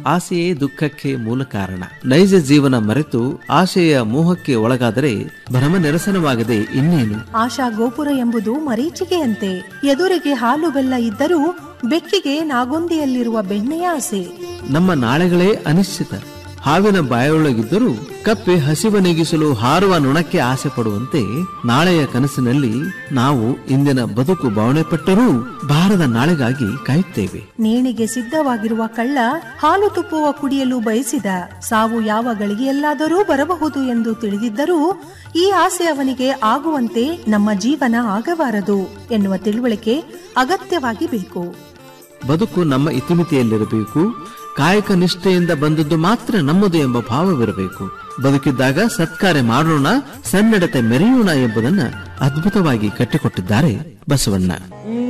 ಆಸೆಯೇ ದುಃಖಕ್ಕೆ ಮೂಲ ಕಾರಣ ನೈಜ ಜೀವನ ಮರೆತು ಆಶೆಯ ಮೋಹಕ್ಕೆ ಒಳಗಾದರೆ ಭ್ರಮ ನಿರಸನವಾಗದೆ ಇನ್ನೇನು ಆಶಾ ಗೋಪುರ ಎಂಬುದು ಮರೀಚಿಕೆಯಂತೆ ಎದುರಿಗೆ ಹಾಲು ಬೆಲ್ಲ ಇದ್ದರೂ ಬೆಕ್ಕಿಗೆ ನಾಗೊಂದಿಯಲ್ಲಿರುವ ಬೆಣ್ಣೆಯ ಆಸೆ ನಮ್ಮ ನಾಳೆಗಳೇ ಅನಿಶ್ಚಿತ ಹಾವಿನ ಬಾಯೊಳಗಿದ್ದರೂ ಕಪ್ಪೆ ಹಸಿವನೆಗಿಸಲು ಹಾರುವ ನೊಣಕ್ಕೆ ಆಸೆ ಪಡುವಂತೆ ನಾಳೆಯ ಕನಸಿನಲ್ಲಿ ನಾವು ಇಂದಿನ ಬದುಕು ಭಾವನೆ ಪಟ್ಟರೂ ಬಾರದ ನಾಳೆಗಾಗಿ ಕಾಯುತ್ತೇವೆ ನೇಣಿಗೆ ಸಿದ್ಧವಾಗಿರುವ ಕಳ್ಳ ಹಾಲು ತುಪ್ಪುವ ಕುಡಿಯಲು ಬಯಸಿದ ಸಾವು ಯಾವ ಗಳಿಗೆಯಲ್ಲಾದರೂ ಬರಬಹುದು ಎಂದು ತಿಳಿದಿದ್ದರೂ ಈ ಆಸೆ ಅವನಿಗೆ ಆಗುವಂತೆ ನಮ್ಮ ಜೀವನ ಆಗಬಾರದು ಎನ್ನುವ ತಿಳುವಳಿಕೆ ಅಗತ್ಯವಾಗಿ ಬೇಕು ಬದುಕು ನಮ್ಮ ಇತಿಮಿತಿಯಲ್ಲಿರಬೇಕು ಕಾಯಕ ನಿಷ್ಠೆಯಿಂದ ಬಂದದ್ದು ಮಾತ್ರ ನಮ್ಮದು ಎಂಬ ಭಾವವಿರಬೇಕು ಬದುಕಿದ್ದಾಗ ಸತ್ಕಾರ್ಯ ಮಾಡೋಣ ಸನ್ನಡತೆ ಮೆರೆಯೋಣ ಎಂಬುದನ್ನ ಅದ್ಭುತವಾಗಿ ಕಟ್ಟಿಕೊಟ್ಟಿದ್ದಾರೆ ಬಸವಣ್ಣ